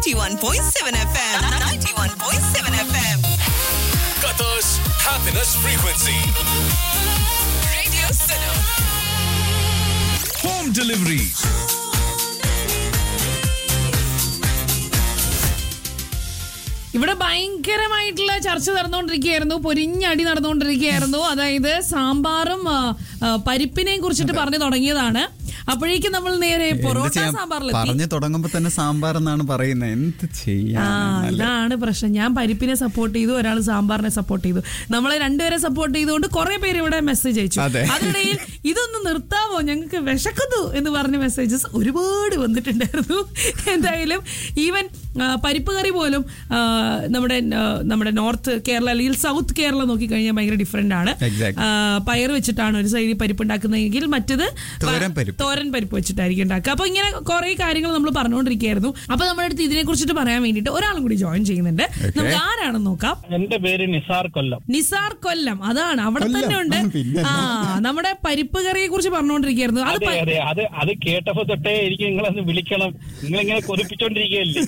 91.7 FM. 91.7 FM. Qatar's happiness frequency. Radio Suno. Home delivery. ഇവിടെ ഭയങ്കരമായിട്ടുള്ള ചർച്ച നടന്നുകൊണ്ടിരിക്കുകയായിരുന്നു പൊരിഞ്ഞടി നടന്നുകൊണ്ടിരിക്കുകയായിരുന്നു അതായത് സാമ്പാറും ആ, ആ, പരിപ്പിനെയും കുറിച്ചിട്ട് പറഞ്ഞു തുടങ്ങിയതാണ് അപ്പോഴേക്കും നമ്മൾ നേരെ എന്ത് പൊറോട്ട ചെയ്യാൻ? സാമ്പാറിലെത്തി പറഞ്ഞു തുടങ്ങുമ്പോ തന്നെ സാമ്പാർ എന്നാണ് പറയുന്നത് എന്ത് ആ ചെയ്യാൻ ഇതാണ് പ്രശ്നം ഞാൻ പരിപ്പിനെ സപ്പോർട്ട് ചെയ്തു ഒരാൾ സാമ്പാറിനെ സപ്പോർട്ട് ചെയ്തു നമ്മളെ രണ്ടുപേരെ സപ്പോർട്ട് ചെയ്തുകൊണ്ട് കുറെ പേര് ഇവിടെ മെസ്സേജ് അയച്ചു അതെ. അതിനിടയിൽ ഇതൊന്ന് നിർത്താമോ ഞങ്ങൾക്ക് വിശക്കുന്നു എന്ന് പറഞ്ഞ മെസ്സേജസ് ഒരുപാട് വന്നിട്ടുണ്ടായിരുന്നു എന്തായാലും ഈവൻ ആ, പരിപ്പ് കറി പോലും ആ, നമ്മുടെ ആ, നമ്മുടെ നോർത്ത് കേരള അല്ലെങ്കിൽ സൗത്ത് കേരള നോക്കിക്കഴിഞ്ഞാൽ ഭയങ്കര ഡിഫറെന്റ് ആണ് Exactly. ആ, പയർ വെച്ചിട്ടാണ് ഒരു സൈഡിൽ പരിപ്പ് ഉണ്ടാക്കുന്നതെങ്കിൽ മറ്റത് തോരൻ പരിപ്പ്. തോരൻ പരിപ്പ് വെച്ചിട്ടായിരിക്കും ഉണ്ടാക്കുക അപ്പൊ ഇങ്ങനെ കുറെ കാര്യങ്ങൾ നമ്മൾ പറഞ്ഞുകൊണ്ടിരിക്കുകയായിരുന്നു അപ്പൊ നമ്മുടെ അടുത്ത് ഇതിനെ കുറിച്ചിട്ട് പറയാൻ വേണ്ടിയിട്ട് ഒരാളും കൂടി ജോയിൻ ചെയ്യുന്നുണ്ട് നമുക്ക് ആരാണെന്ന് നോക്കാം എന്റെ പേര് നിസാർ കൊല്ലം നിസാർ കൊല്ലം അതാണ് അവിടെ കൊല്ലം? തന്നെ ഉണ്ട് പിന്നെ ആ നമ്മുടെ പരിപ്പ് കറിയെ കുറിച്ച് പറഞ്ഞുകൊണ്ടിരിക്കുകയായിരുന്നു അത് അതെ പ- അതെ അത് അത് കേട്ടപ്പോ തൊട്ടേ എനിക്ക് നിങ്ങളൊന്ന് വിളിക്കണം നിങ്ങളിങ്ങനെ കൊതിപ്പിച്ചോണ്ടിരിക്കുകയല്ലേ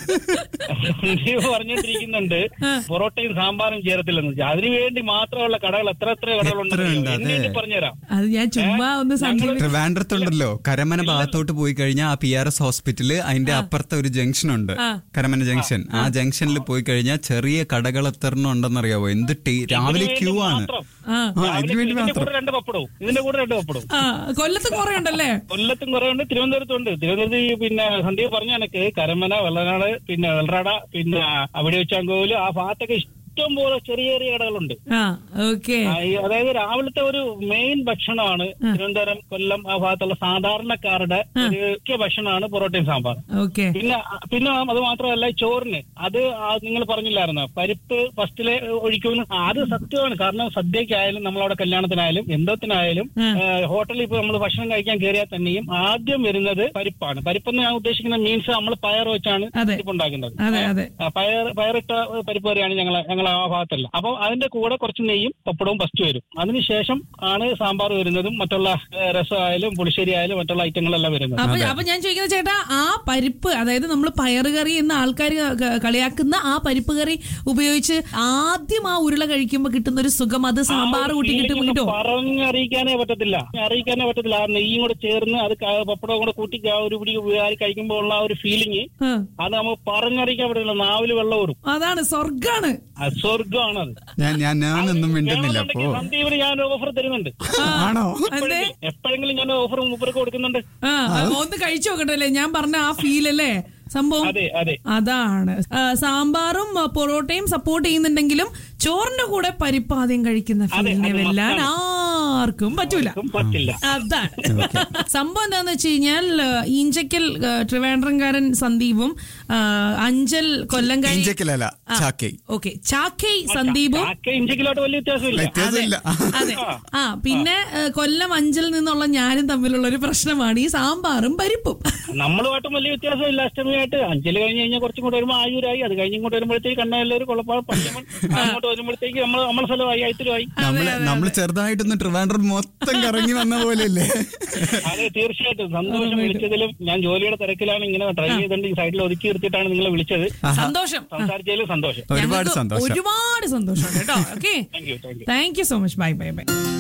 സന്ദീപ് പറഞ്ഞോണ്ടിരിക്കുന്നുണ്ട് പൊറോട്ടയും സാമ്പാറും ചേർത്തില്ലെന്ന് വെച്ചാൽ അതിനു വേണ്ടി മാത്രമുള്ള കടകൾ എത്ര എത്ര കടകളുണ്ട് എത്രയുണ്ട്, അതെ. എന്നെ പറഞ്ഞുതരാം അത് ഞാൻ ചുമ്മാ ഒന്ന് സന്ദീപ് ട്രിവാൻഡ്രത്തുണ്ടല്ലോ കരമന ഭാഗത്തോട്ട് പോയി കഴിഞ്ഞാൽ ആ പി ആർ എസ് ഹോസ്പിറ്റല് അതിന്റെ അപ്പുറത്തെ ഒരു ജംഗ്ഷൻ ഉണ്ട് ആ. കരമന ജംഗ്ഷൻ ആ ജംഗ്ഷനിൽ പോയി കഴിഞ്ഞാൽ ചെറിയ കടകൾ എത്ര എണ്ണം ഉണ്ടെന്നറിയാവോ എന്ത് ടേ- രാവിലെ ഇതിനു ക്യൂ വേണ്ടി ആണ് മാത്രം. ആ ആ ഇതിനു വേണ്ടി ഇതിന്റെ മാത്രം കൂടെ രണ്ട് പപ്പടവും ഇതിന്റെ കൂടെ രണ്ട് പപ്പടവും ആ കൊല്ലത്ത് കുറെ ഉണ്ടല്ലേ കൊല്ലത്തും കുറെ ഉണ്ട് തിരുവനന്തപുരത്തും ഉണ്ട് തിരുവനന്തപുരത്ത് ഈ പിന്നെ സന്ദീപ് പറഞ്ഞ കണക്ക് കരമന വെള്ളനാട് പിന്നെ വെള്ളറട പിന്നെ അവിടെ വെച്ചാങ്കോല് ആ ഭാഗത്തൊക്കെ ഇഷ്ടം പോലെ ചെറിയ ചെറിയ കടകളുണ്ട് ആ ഓക്കെ ആ, ഈ അതായത് രാവിലത്തെ ഒരു മെയിൻ ഭക്ഷണമാണ് തിരുവനന്തപുരം കൊല്ലം ആ ഭാഗത്തുള്ള സാധാരണക്കാരുടെ ഒരു മുഖ്യ ഭക്ഷണമാണ് പൊറോട്ടയും സാമ്പാർ ഓക്കെ പിന്നെ പിന്നെ അത് മാത്രമല്ല ഈ ചോറിന് അത് നിങ്ങൾ പറഞ്ഞില്ലായിരുന്നു പരിപ്പ് ഫസ്റ്റിലെ ഒഴിക്കുമെന്ന് ആ, അത് സത്യമാണ് കാരണം സദ്യക്കായാലും നമ്മളവിടെ കല്യാണത്തിനായാലും എന്തത്തിനായാലും ഹോട്ടലിൽ ഇപ്പൊ നമ്മൾ ഭക്ഷണം കഴിക്കാൻ കയറിയാൽ തന്നെയും ആദ്യം വരുന്നത് പരിപ്പാണ് പരിപ്പെന്ന് ഞാൻ ഉദ്ദേശിക്കുന്ന മീൻസ് നമ്മൾ പയർ വെച്ചാണ് അതെ. പരിപ്പ് ഉണ്ടാക്കുന്നത് അതെ അതെ ആ, പയർ പയറിട്ട പരിപ്പ് കറിയാണ് ഞങ്ങൾ ഞങ്ങൾ ആ ഭാഗത്തല്ല അപ്പൊ അതിന്റെ കൂടെ കുറച്ച് നെയ്യും പപ്പടവും ഫസ്റ്റ് വരും അതിനുശേഷം ആണ് സാമ്പാർ വരുന്നതും മറ്റുള്ള ഏ, രസമായാലും പുളിശ്ശേരി ആയാലും മറ്റുള്ള ഐറ്റങ്ങളെല്ലാം വരുന്നത് അപ്പൊ അപ്പൊ ഞാൻ ചോദിക്കുന്ന ചേട്ടാ ആ പരിപ്പ് അതായത് നമ്മൾ പയറുകറി എന്ന ആൾക്കാർ കളിയാക്കുന്ന ആ പരിപ്പ് കറി ഉപയോഗിച്ച് ആദ്യം ആ ഉരുള കഴിക്കുമ്പോ കിട്ടുന്ന ഒരു സുഖം അത് സാമ്പാർ കൂട്ടി കിട്ടും കിട്ടോ പറഞ്ഞറിയിക്കാനേ പറ്റത്തില്ല അറിയിക്കാനേ പറ്റത്തില്ല ആ നെയ്യും കൂടെ ചേർന്ന് അത് ക- പപ്പടവും കൂടെ കൂട്ടി ആ ഒരു പിടി വാരി കഴിക്കുമ്പോൾ ഉള്ള ആ ഒരു ഫീലിംഗ് ആ, അത് നമുക്ക് പറഞ്ഞറിയിക്കാൻ പറ്റില്ല നാവില് വെള്ളം ഊറും അതാണ് സ്വർഗാണ് അസ്വർഗമാണ് അത് ഞാൻ ഞാൻ ഞാനൊന്നും മിണ്ടുന്നില്ല അപ്പോ വേണമെന്നുണ്ടെങ്കിൽ സന്ദീപിന് ഞാൻ ഓഫർ തരുന്നുണ്ട് ആണോ എന്തേ എപ്പോഴെങ്കിലും ഞാൻ ഓഫർ മൂപ്പർക്ക് കൊടുക്കുന്നുണ്ട് ആ ഒന്ന് കഴിച്ചു നോക്കട്ടല്ലേ ഞാൻ പറഞ്ഞ ആ ഫീൽ അല്ലേ സംഭവം അതെ അതെ അതാണ് ആ, സാമ്പാറും ആ, പൊറോട്ടയും സപ്പോർട്ട് ചെയ്യുന്നുണ്ടെങ്കിലും ചോറിന്റെ കൂടെ പരിപ്പ് ആദ്യം കഴിക്കുന്ന ഫീലിനെ അത് വെല്ലാൻ ആർക്കും പറ്റൂല ഒട്ടും പറ്റില്ല അതാണ് സംഭവം എന്താന്ന് വെച്ച് കഴിഞ്ഞാൽ ആ, ഈഞ്ചക്കൽ ആ, ട്രിവാൻഡ്രംകാരൻ സന്ദീപും ആ, അഞ്ചൽ കൊല്ലംകാരി ഇഞ്ചക്കലല്ല ചാക്കൈ ഓക്കെ ചാക്കൈ സന്ദീപും ചാക്ക ഇഞ്ചിക്കിലോട്ട് വലിയ വ്യത്യാസമില്ല വ്യത്യാസമില്ല അതെ ആ പിന്നെ ആ, കൊല്ലം അഞ്ചൽ നിന്നുള്ള ഞാനും തമ്മിലുള്ള ഒരു പ്രശ്നമാണ് ഈ സാമ്പാറും പരിപ്പും നമ്മളുമായിട്ടും വലിയ വ്യത്യാസമില്ല അഷ്ടമിയായിട്ട് അഞ്ചല് കഴിഞ്ഞ് കഴിഞ്ഞാൽ കുറച്ചും കൂടെ വരുമ്പോൾ ആയൂരായി അത് കഴിഞ്ഞ് ഇങ്ങോട്ട് വരുമ്പോഴത്തേക്ക് കണ്ണല്ലൊരു കുളപ്പാട് പള്ളിയമ്മൻ അങ്ങോട്ട് വരുമ്പോഴത്തേക്ക് നമ്മൾ നമ്മളെ സ്ഥലമായി ആയിത്തരമായി നമ്മള് നമ്മള് ചെറുതായിട്ടൊന്ന് ട്രിവാൻഡ്രം മൊത്തം കറങ്ങി വന്ന പോലെയല്ലേ അതെ തീർച്ചയായിട്ടും സന്തോഷം വിളിച്ചതിലും ഞാൻ ജോലിയുടെ തിരക്കിലാണ് ഇങ്ങനെ ട്രൈ ചെയ്തുകൊണ്ട് ഈ സൈഡിൽ ഒതുക്കി നിർത്തിയിട്ടാണ് നിങ്ങളെ വിളിച്ചത് സന്തോഷം സംസാരിച്ചതിലും സന്തോഷം ഒരുപാട് ഞങ്ങൾക്ക് സന്തോഷം ഒരുപാട് സന്തോഷം കേട്ടോ okay thank you thank you thank you so much bye bye by